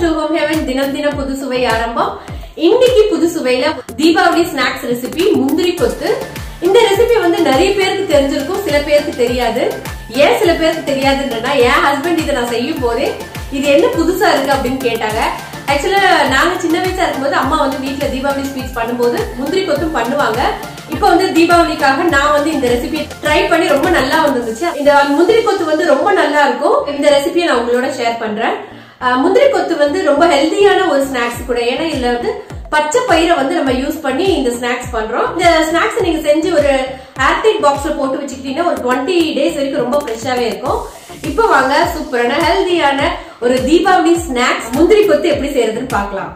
to home heaven தினம் தினம் புது சுவை ஆரம்பம் இன்னைக்கு புது சுவையில தீபாவளி ஸ்நாக்ஸ் ரெசிபி முந்திரி கொத்து இந்த ரெசிபி வந்து நிறைய பேருக்கு தெரிஞ்சிருக்கும் சில பேருக்கு தெரியாது ஏன் சில பேருக்கு தெரியாதுன்றனா என் ஹஸ்பண்ட் இதை நான் செய்யும் போதே இது என்ன புதுசா இருக்கு அப்படின்னு கேட்டாங்க ஆக்சுவலா நாங்க சின்ன வயசா இருக்கும்போது அம்மா வந்து வீட்ல தீபாவளி ஸ்வீட்ஸ் பண்ணும்போது முந்திரி கொத்தும் பண்ணுவாங்க இப்போ வந்து தீபாவளிக்காக நான் வந்து இந்த ரெசிபியை ட்ரை பண்ணி ரொம்ப நல்லா வந்துருந்துச்சு இந்த முந்திரி கொத்து வந்து ரொம்ப நல்லா இருக்கும் இந்த ரெசிபியை நான் உங்களோட ஷேர் பண்றேன் அஹ் முந்திரி கொத்து வந்து ரொம்ப ஹெல்தியான ஒரு ஸ்நாக்ஸ் கூட ஏன்னா இதுல வந்து பச்சை பயிரை வந்து நம்ம யூஸ் பண்ணி இந்த ஸ்நாக்ஸ் பண்றோம் இந்த ஸ்நாக்ஸ் நீங்க செஞ்சு ஒரு ஏர்டைட் பாக்ஸ்ல போட்டு வச்சுக்கிட்டீங்கன்னா ஒரு டுவெண்ட்டி டேஸ் வரைக்கும் ரொம்ப ஃப்ரெஷ்ஷாவே இருக்கும் இப்போ வாங்க சூப்பரான ஹெல்தியான ஒரு தீபாவளி ஸ்நாக்ஸ் முந்திரி கொத்து எப்படி செய்யறதுன்னு பார்க்கலாம்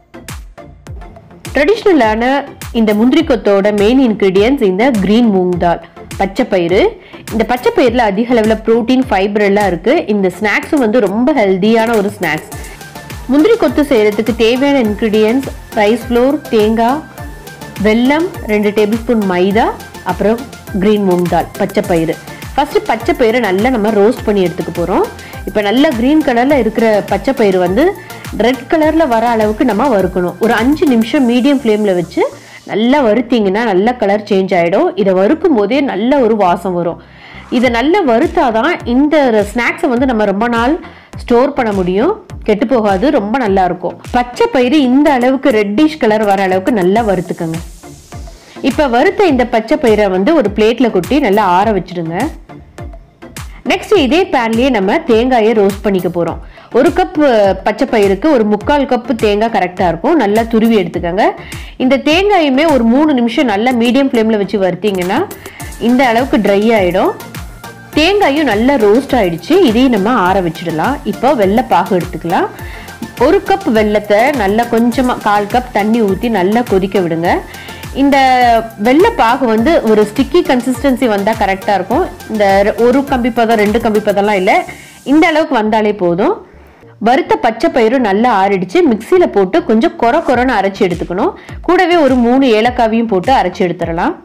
ட்ரெடிஷ்னலான இந்த முந்திரி கொத்தோட மெயின் இன்க்ரீடியன்ஸ் இந்த கிரீன் மூங் தால் பச்சை பயிறு இந்த பச்சை பயிரில் அதிக அளவில் ப்ரோட்டீன் ஃபைபர் எல்லாம் இருக்குது இந்த ஸ்நாக்ஸும் வந்து ரொம்ப ஹெல்தியான ஒரு ஸ்நாக்ஸ் முந்திரி கொத்து செய்கிறதுக்கு தேவையான இன்க்ரீடியன்ஸ் ரைஸ் ஃப்ளோர் தேங்காய் வெல்லம் ரெண்டு டேபிள் ஸ்பூன் மைதா அப்புறம் கிரீன் மூங் தால் பச்சை பயிறு ஃபஸ்ட்டு பச்சை பயிரை நல்லா நம்ம ரோஸ்ட் பண்ணி எடுத்துக்க போகிறோம் இப்போ நல்லா க்ரீன் கலரில் இருக்கிற பச்சை பயிறு வந்து ரெட் கலரில் வர அளவுக்கு நம்ம வறுக்கணும் ஒரு அஞ்சு நிமிஷம் மீடியம் ஃப்ளேமில் வச்சு நல்லா வறுத்தீங்கன்னா நல்ல கலர் சேஞ்ச் ஆகிடும் இதை வறுக்கும் போதே நல்ல ஒரு வாசம் வரும் இதை நல்லா வறுத்தாதான் இந்த ஸ்நாக்ஸை வந்து நம்ம ரொம்ப நாள் ஸ்டோர் பண்ண முடியும் கெட்டு போகாது ரொம்ப நல்லா இருக்கும் பச்சை பயிறு இந்த அளவுக்கு ரெட்டிஷ் கலர் வர அளவுக்கு நல்லா வறுத்துக்கங்க இப்போ வறுத்த இந்த பச்சை பயிரை வந்து ஒரு பிளேட்டில் கொட்டி நல்லா ஆற வச்சிடுங்க நெக்ஸ்ட் இதே பேன்லயே நம்ம தேங்காயை ரோஸ்ட் பண்ணிக்க போகிறோம் ஒரு கப் பச்சை பயிருக்கு ஒரு முக்கால் கப் தேங்காய் கரெக்டாக இருக்கும் நல்லா துருவி எடுத்துக்கோங்க இந்த தேங்காயுமே ஒரு மூணு நிமிஷம் நல்லா மீடியம் ஃப்ளேமில் வச்சு வறுத்தீங்கன்னா இந்த அளவுக்கு ட்ரை ஆகிடும் தேங்காயும் நல்லா ரோஸ்ட் ஆயிடுச்சு இதையும் நம்ம ஆற வச்சிடலாம் இப்போ வெள்ளை பாகு எடுத்துக்கலாம் ஒரு கப் வெள்ளத்தை நல்லா கொஞ்சமாக கால் கப் தண்ணி ஊற்றி நல்லா கொதிக்க விடுங்க இந்த வெள்ளை பாகு வந்து ஒரு ஸ்டிக்கி கன்சிஸ்டன்சி வந்தால் கரெக்டாக இருக்கும் இந்த ரெ- ஒரு கம்பி பதம் ரெண்டு கம்பி பதம்லாம் இல்லை இந்த அளவுக்கு வந்தாலே போதும் வறுத்த பச்சை பயிறு நல்லா ஆறிடுச்சு மிக்சியில் போட்டு கொஞ்சம் கொர கொரன்னு அரைச்சி எடுத்துக்கணும் கூடவே ஒரு மூணு ஏலக்காவையும் போட்டு அரைச்சி எடுத்துடலாம்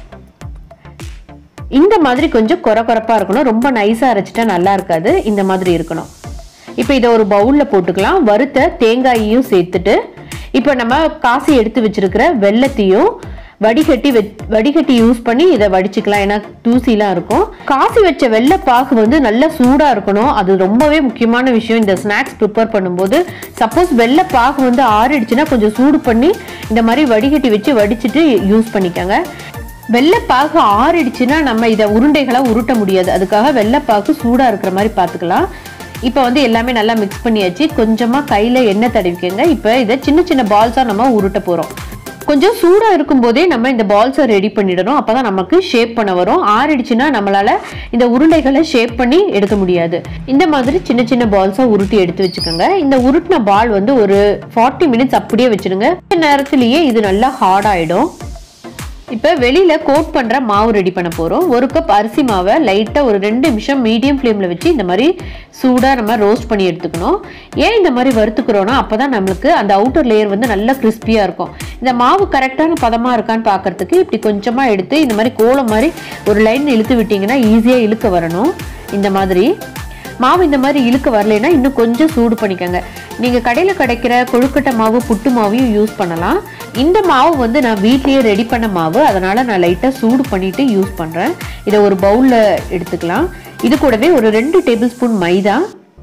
இந்த மாதிரி கொஞ்சம் கொர கொரப்பா இருக்கணும் ரொம்ப நைஸா அரைச்சிட்டா நல்லா இருக்காது இந்த மாதிரி இருக்கணும் இப்போ இதை ஒரு பவுல்ல போட்டுக்கலாம் வறுத்த தேங்காயையும் சேர்த்துட்டு இப்போ நம்ம காசி எடுத்து வச்சிருக்கிற வெள்ளத்தையும் வடிகட்டி வெச்- வடிகட்டி யூஸ் பண்ணி இதை வடிச்சுக்கலாம் ஏன்னா தூசிலாம் இருக்கும் காசி வச்ச வெள்ளை பாகு வந்து நல்லா சூடா இருக்கணும் அது ரொம்பவே முக்கியமான விஷயம் இந்த ஸ்நாக்ஸ் ப்ரிப்பேர் பண்ணும்போது சப்போஸ் வெள்ளை பாகு வந்து ஆறிடுச்சுன்னா கொஞ்சம் சூடு பண்ணி இந்த மாதிரி வடிகட்டி வச்சு வடிச்சிட்டு யூஸ் பண்ணிக்கோங்க வெள்ளைப்பாகு ஆறிடுச்சுன்னா நம்ம இதை உருண்டைகளை உருட்ட முடியாது அதுக்காக வெள்ளைப்பாகு சூடாக இருக்கிற மாதிரி பார்த்துக்கலாம் இப்போ வந்து எல்லாமே நல்லா மிக்ஸ் பண்ணியாச்சு கொஞ்சமாக கையில் எண்ணெய் தடவிக்கங்க இப்போ இதை சின்ன சின்ன பால்ஸாக நம்ம உருட்ட போகிறோம் கொஞ்சம் சூடாக இருக்கும்போதே நம்ம இந்த பால்ஸை ரெடி பண்ணிடணும் அப்போ தான் நமக்கு ஷேப் பண்ண வரும் ஆறிடுச்சுன்னா நம்மளால் இந்த உருண்டைகளை ஷேப் பண்ணி எடுக்க முடியாது இந்த மாதிரி சின்ன சின்ன பால்ஸாக உருட்டி எடுத்து வச்சுக்கோங்க இந்த உருட்டின பால் வந்து ஒரு ஃபார்ட்டி மினிட்ஸ் அப்படியே வச்சிருங்க இந்த நேரத்திலேயே இது நல்லா ஹார்ட் ஆகிடும் இப்போ வெளியில் கோட் பண்ணுற மாவு ரெடி பண்ண போகிறோம் ஒரு கப் அரிசி மாவை லைட்டாக ஒரு ரெண்டு நிமிஷம் மீடியம் ஃப்ளேமில் வச்சு இந்த மாதிரி சூடாக நம்ம ரோஸ்ட் பண்ணி எடுத்துக்கணும் ஏன் இந்த மாதிரி வறுத்துக்கிறோன்னா அப்போ தான் நம்மளுக்கு அந்த அவுட்டர் லேயர் வந்து நல்லா கிறிஸ்பியாக இருக்கும் இந்த மாவு கரெக்டான பதமாக இருக்கான்னு பார்க்கறதுக்கு இப்படி கொஞ்சமாக எடுத்து இந்த மாதிரி கோலம் மாதிரி ஒரு லைன் இழுத்து விட்டிங்கன்னா ஈஸியாக இழுக்க வரணும் இந்த மாதிரி மாவு இந்த மாதிரி இழுக்க வரலைன்னா இன்னும் கொஞ்சம் சூடு பண்ணிக்கோங்க நீங்கள் கடையில் கிடைக்கிற கொழுக்கட்டை மாவு புட்டு மாவையும் யூஸ் பண்ணலாம் இந்த மாவு வந்து நான் வீட்லேயே ரெடி பண்ண மாவு அதனால் நான் லைட்டாக சூடு பண்ணிவிட்டு யூஸ் பண்ணுறேன் இதை ஒரு பவுலில் எடுத்துக்கலாம் இது கூடவே ஒரு ரெண்டு டேபிள் ஸ்பூன் மைதா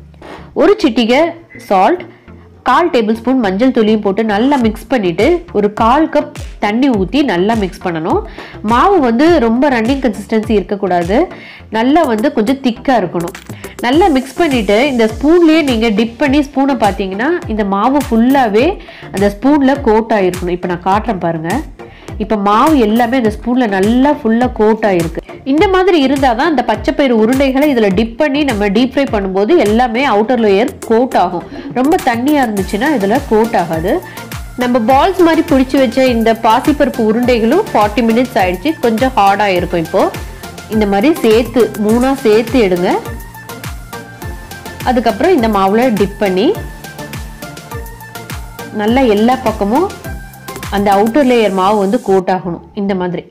ஒரு சிட்டிகை சால்ட் கால் டேபிள் ஸ்பூன் மஞ்சள் தூளியும் போட்டு நல்லா மிக்ஸ் பண்ணிட்டு ஒரு கால் கப் தண்ணி ஊற்றி நல்லா மிக்ஸ் பண்ணணும் மாவு வந்து ரொம்ப ரன்னிங் கன்சிஸ்டன்சி இருக்கக்கூடாது நல்லா வந்து கொஞ்சம் திக்காக இருக்கணும் நல்லா மிக்ஸ் பண்ணிட்டு இந்த ஸ்பூன்லேயே நீங்கள் டிப் பண்ணி ஸ்பூனை பார்த்தீங்கன்னா இந்த மாவு ஃபுல்லாகவே அந்த ஸ்பூனில் கோட் ஆகிருக்கணும் இப்போ நான் காட்டுறேன் பாருங்கள் இப்போ மாவு எல்லாமே அந்த ஸ்பூனில் நல்லா ஃபுல்லாக கோட் ஆகிருக்கு இந்த மாதிரி இருந்தால் தான் அந்த பச்சை பயிறு உருண்டைகளை இதில் டிப் பண்ணி நம்ம டீப் ஃப்ரை பண்ணும்போது எல்லாமே அவுட்டர் லேயர் கோட் ஆகும் ரொம்ப தண்ணியாக இருந்துச்சுன்னா இதில் கோட் ஆகாது நம்ம பால்ஸ் மாதிரி பிடிச்சி வச்ச இந்த பாசிப்பருப்பு உருண்டைகளும் ஃபார்ட்டி மினிட்ஸ் ஆயிடுச்சு கொஞ்சம் ஹார்டாக இருக்கும் இப்போது இந்த மாதிரி சேர்த்து மூணாக சேர்த்து எடுங்க அதுக்கப்புறம் இந்த மாவில் டிப் பண்ணி நல்லா எல்லா பக்கமும் அந்த அவுட்டர் லேயர் மாவு வந்து கோட் ஆகணும் இந்த மாதிரி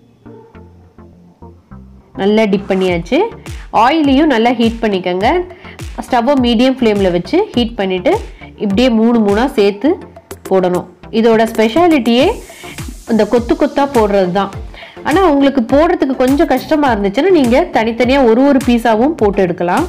நல்லா டிப் பண்ணியாச்சு ஆயிலையும் நல்லா ஹீட் பண்ணிக்கோங்க ஸ்டவ்வை மீடியம் ஃப்ளேமில் வச்சு ஹீட் பண்ணிவிட்டு இப்படியே மூணு மூணாக சேர்த்து போடணும் இதோட ஸ்பெஷாலிட்டியே இந்த கொத்து கொத்தாக போடுறது தான் ஆனால் உங்களுக்கு போடுறதுக்கு கொஞ்சம் கஷ்டமாக இருந்துச்சுன்னா நீங்கள் தனித்தனியாக ஒரு ஒரு பீஸாவும் போட்டு எடுக்கலாம்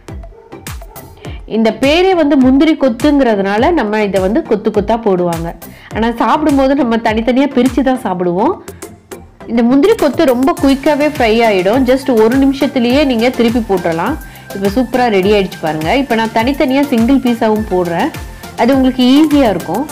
இந்த பேரே வந்து முந்திரி கொத்துங்கிறதுனால நம்ம இதை வந்து கொத்து கொத்தாக போடுவாங்க ஆனால் சாப்பிடும்போது நம்ம தனித்தனியாக பிரித்து தான் சாப்பிடுவோம் இந்த முந்திரி கொத்து ரொம்ப குயிக்காகவே ஃப்ரை ஆகிடும் ஜஸ்ட் ஒரு நிமிஷத்துலேயே நீங்கள் திருப்பி போட்டுடலாம் இப்போ சூப்பராக ரெடி ஆயிடுச்சு பாருங்கள் இப்போ நான் தனித்தனியாக சிங்கிள் பீஸாகவும் போடுறேன் அது உங்களுக்கு ஈஸியாக இருக்கும்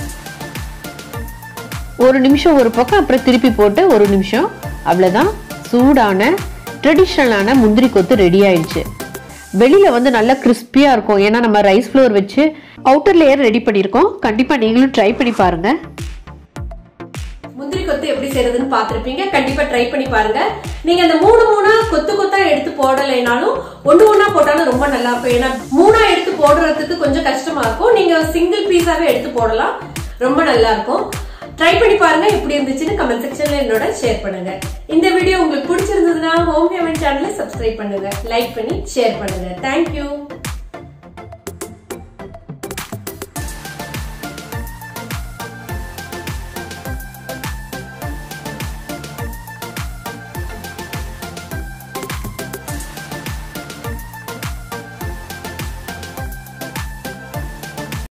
ஒரு நிமிஷம் ஒரு பக்கம் அப்புறம் திருப்பி போட்டு ஒரு நிமிஷம் அவ்வளோதான் சூடான ட்ரெடிஷ்னலான முந்திரி கொத்து ரெடி ஆயிடுச்சு வெளியில வந்து நல்லா கிறிஸ்பியாக இருக்கும் ஏன்னா நம்ம ரைஸ் ஃப்ளோர் வச்சு அவுட்டர் லேயர் ரெடி பண்ணியிருக்கோம் கண்டிப்பாக நீங்களும் ட்ரை பண்ணி பாருங்கள் முந்திரி கொத்து எப்படி செய்யறதுன்னு பாத்திருப்பீங்க கண்டிப்பா ட்ரை பண்ணி பாருங்க நீங்க அந்த மூணு மூணா கொத்து கொத்தா எடுத்து போடலைனாலும் ஒண்ணு ஒண்ணா போட்டாலும் ரொம்ப நல்லா இருக்கும் ஏன்னா மூணா எடுத்து போடுறதுக்கு கொஞ்சம் கஷ்டமா இருக்கும் நீங்க சிங்கிள் பீஸாவே எடுத்து போடலாம் ரொம்ப நல்லா இருக்கும் ட்ரை பண்ணி பாருங்க எப்படி இருந்துச்சுன்னு கமெண்ட் செக்ஷன்ல என்னோட ஷேர் பண்ணுங்க இந்த வீடியோ உங்களுக்கு பிடிச்சிருந்ததுன்னா ஹோம் ஹெவன் சேனலை சப்ஸ்கிரைப் பண்ணுங்க லைக் பண்ணி ஷேர் பண்ணுங்க தேங்க்யூ